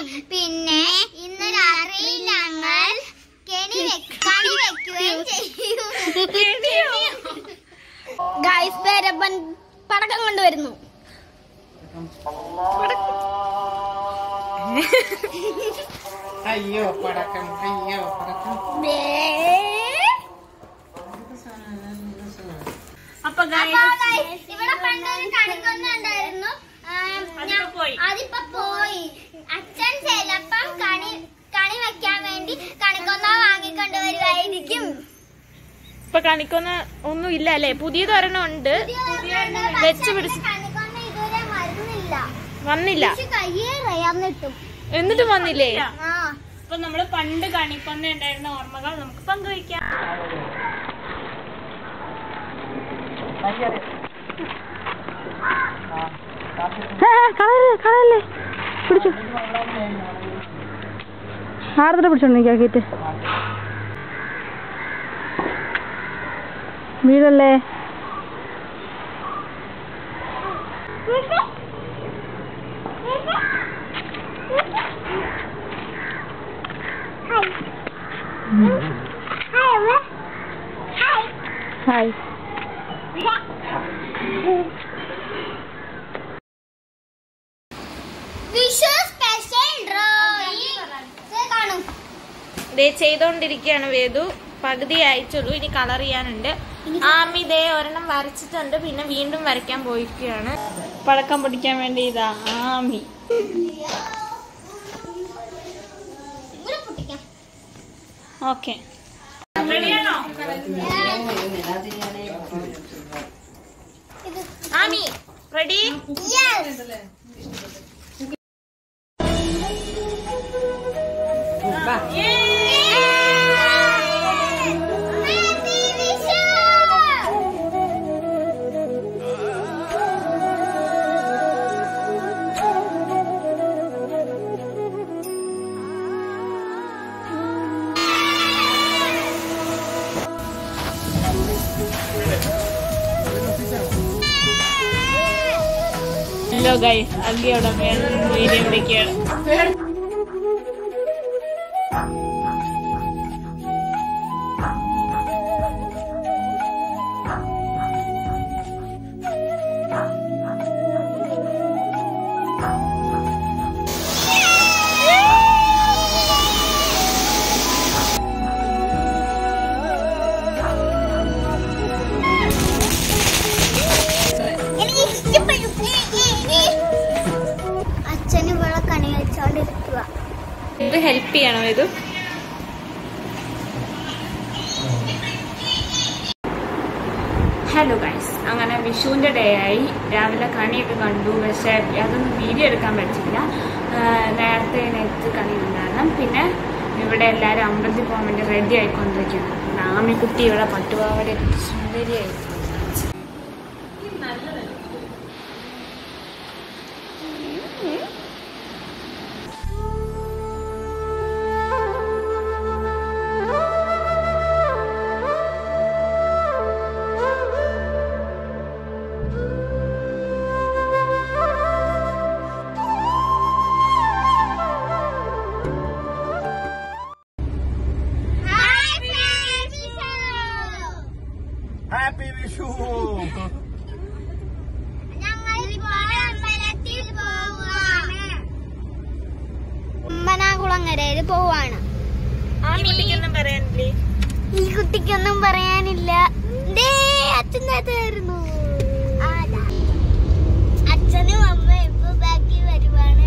പിന്നെ ഇന്ന് രാത്രി ഞങ്ങൾ കെണി വെക്ക- കണി വെക്കുകയും ചെയ്യും ഗൈസ് പേരപ്പൻ പടക്കം കൊണ്ടുവരുന്നു അയ്യോ പടക്കം അയ്യോ പടക്കം അപ്പൊ അപ്പൊ guys, guys, ഇവിടെ പണ്ടൊരു കണിക്കൊന്ന ഉണ്ടായിരുന്നു ആ, അതിപ്പോ ഞാൻ- പോയി. അതിപ്പോ പോയി അച്ഛൻ ചിലപ്പം കണി കണി വെക്കാൻ വേണ്ടി കണിക്കൊന്ന വാങ്ങിക്കൊണ്ട് വരുമായിരിക്കും ഇപ്പൊ കാണിക്കുന്ന ഒന്നും ഇല്ല അല്ലേ പുതിയത് ഒരെണ്ണം ഉണ്ട് വെച്ച് പിടിച്ച് കണിക്കൊന്ന ഇതുവരെ വരുന്നില്ല വന്നില്ല പക്ഷെ കയ്യേറിയാന്നിട്ടും എന്നിട്ടും വന്നില്ലേ ആ അപ്പൊ നമ്മള് പണ്ട് കണിക്കൊന്ന ഉണ്ടായിരുന്ന ഓർമ്മകൾ നമുക്ക് പങ്കുവയ്ക്കാം കളയല്ലേ കളയല്ലേ പിടിച്ചു ആർത്തിട്ട് പിടിച്ചോണ്ടിരിക്കാക്കിട്ട് വീടല്ലേ ഹായ് വിഷു സ്പെഷ്യൽ ഡ്രോയിങ് കാണും ദേ ചെയ്തോണ്ടിരിക്കുകയാണ് വേദു പകുതി അയച്ചുള്ളൂ ഇനി കളർ ചെയ്യാനുണ്ട് ആമി ദേ ഒരെണ്ണം വരച്ചിട്ടുണ്ട് പിന്നെ വീണ്ടും വരയ്ക്കാൻ പോയിരിക്കുകയാണ് പടക്കം പൊടിക്കാൻ വേണ്ടി ഇതാ ആമി ഇവിടെ പൊട്ടിക്കാം ഓക്കെ റെഡിയാണോ Ami ready yes hello guys അങ്കിയോടെ വീഡിയോ വിളിക്കുകയാണ് എനിക്ക് ഇഷ്ടപ്പെട്ടു അച്ഛന് ഇവിടെ കണി വെച്ചോണ്ടിരിക്കുക ഇത് ഹെൽപ്പ് ചെയ്യണോ ഇത് ഹലോ ഗൈസ് അങ്ങനെ വിഷുവിൻ്റെ ഡേ ആയി രാവിലെ കണിയൊക്കെ കണ്ടു പക്ഷേ അതൊന്നും വീഡിയോ എടുക്കാൻ പറ്റില്ല ആഹ് നേരത്തെ നെറ്റ് കണി ഉണ്ടായിരുന്നു പിന്നെ ഇവിടെ എല്ലാവരും അമ്പലത്തിൽ പോകാൻ വേണ്ടി റെഡി ആയിക്കൊണ്ടിരിക്കുന്നു നാമിക്കുട്ടി ഇവിടെ പട്ടുപാവടെ സുന്ദരിയായി ഹാപ്പി വിഷു ഞങ്ങൾ ഇപ്പോൾ അമ്പലത്തിൽ പോവാണ് അമ്പനാകുളങ്ങരയിൽ പോവാണ് ആമിക്കൊന്നും പറയാനില്ലേ ഈ കുട്ടിക്കൊന്നും പറയാനില്ല ദേ, അച്ഛൻ്റെ അടുത്തായിരുന്നു അച്ഛനും അമ്മയും ഇപ്പൊ ബാക്കി വരുവാണ്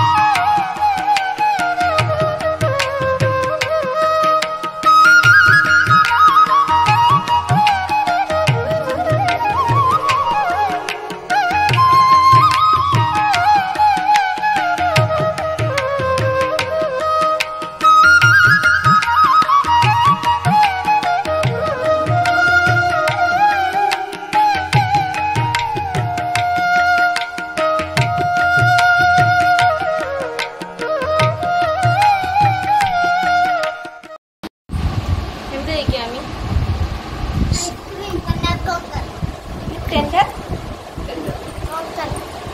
ഹാപ്പി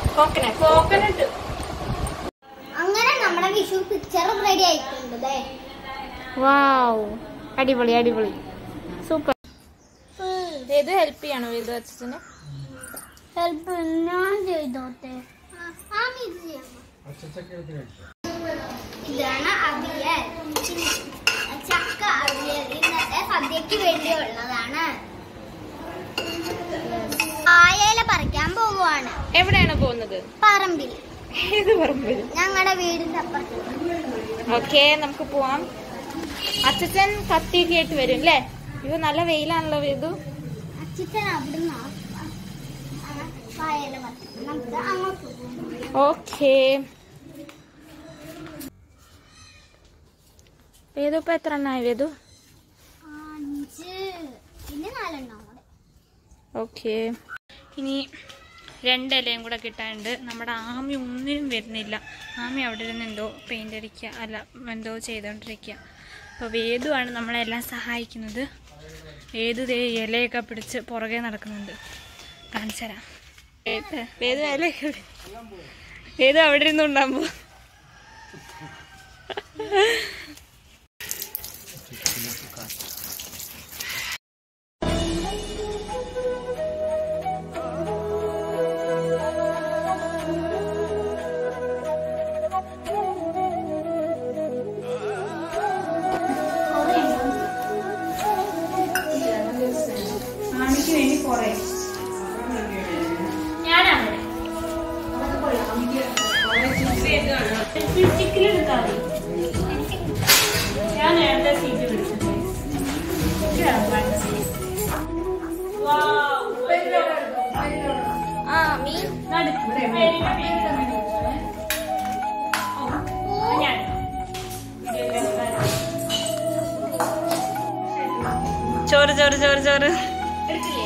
കോക്കനട്ട് കോക്കനട്ട് അങ്ങനെ നമ്മുടെ വിഷു പിക്ചർ റെഡി ആയിട്ടുണ്ട് ദേ. വാവ് അടിപൊളി അടിപൊളി സൂപ്പർ ഏത് ഹെൽപ്പ് ചെയ്യണോ ഏത് അച്ഛന് ഹെൽപ്പ് ഞാൻ ചെയ്തോട്ടെ ആ ഇത് ചെയ്യാം ഇതാണ് അവിയൽ ചക്ക അവിയൽ ഇന്നത്തെ സദ്യക്ക് വേണ്ടിയുള്ളതാണ് ആയയില പറിക്കാൻ പോകുവാണ് എവിടെയാണ് പോകുന്നത് പറമ്പിൽ ഏത് പറമ്പിൽ ഞങ്ങളുടെ വീടിന്റെ അപ്പുറത്ത് ഓക്കെ നമുക്ക് പോവാം അച്ഛൻ കത്തിയൊക്കെ ആയിട്ട് വരും അല്ലേ ഇത് നല്ല വെയിലാണല്ലോ വേദു അച്ഛൻ അവിടുന്ന് ആയയില പറിക്കും നമുക്ക് അങ്ങോട്ട് പോകാം ഓക്കെ വേദു ഇപ്പൊ എത്ര എണ്ണായി വേദു അഞ്ച് പിന്നെ നാലെണ്ണം കൂടെ ഓക്കെ ഇനി രണ്ടിലയും കൂടെ കിട്ടാനുണ്ട് നമ്മുടെ ആമി ഒന്നിനും വരുന്നില്ല ആമി അവിടെ ഇരുന്ന് എന്തോ പെയിൻ്റ് അടിക്കുക അല്ല എന്തോ ചെയ്തുകൊണ്ടിരിക്കുക അപ്പോൾ വേദുവാണ് നമ്മളെല്ലാം സഹായിക്കുന്നത് വേദു ദേ ഇലയൊക്കെ പിടിച്ച് പുറകെ നടക്കുന്നുണ്ട് കാണിച്ചു തരാം വേദ- വേദു ഇലയൊക്കെ പിടി- വേദു അവിടെ ഇരുന്നുണ്ടാകുമ്പോൾ ആമിക്ക് വേണ്ടി കുറേ ഞാനാണ് ചിക്കലെടുത്താൽ മതി ഞാൻ നേരത്തെ സീറ്റ് പിടിച്ചു ആ മീൻ ചോറ് ചോറ് ചോറ് ചോറ് എടുക്കില്ലേ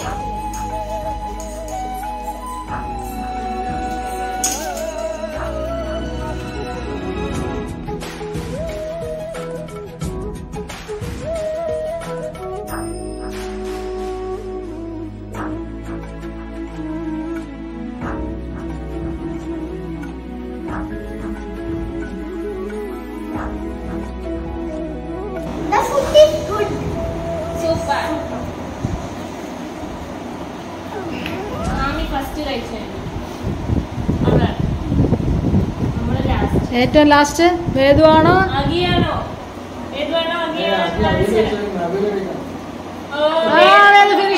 The food is good. Super Ami first കഴിച്ചു അതെ നമ്മള് ലാസ്റ്റ് ഏറ്റവും ലാസ്റ്റ് വേദുവാണോ അഗിയാണോ ഏത് വേണോ അഗിയാണോ ആ, വേദു finish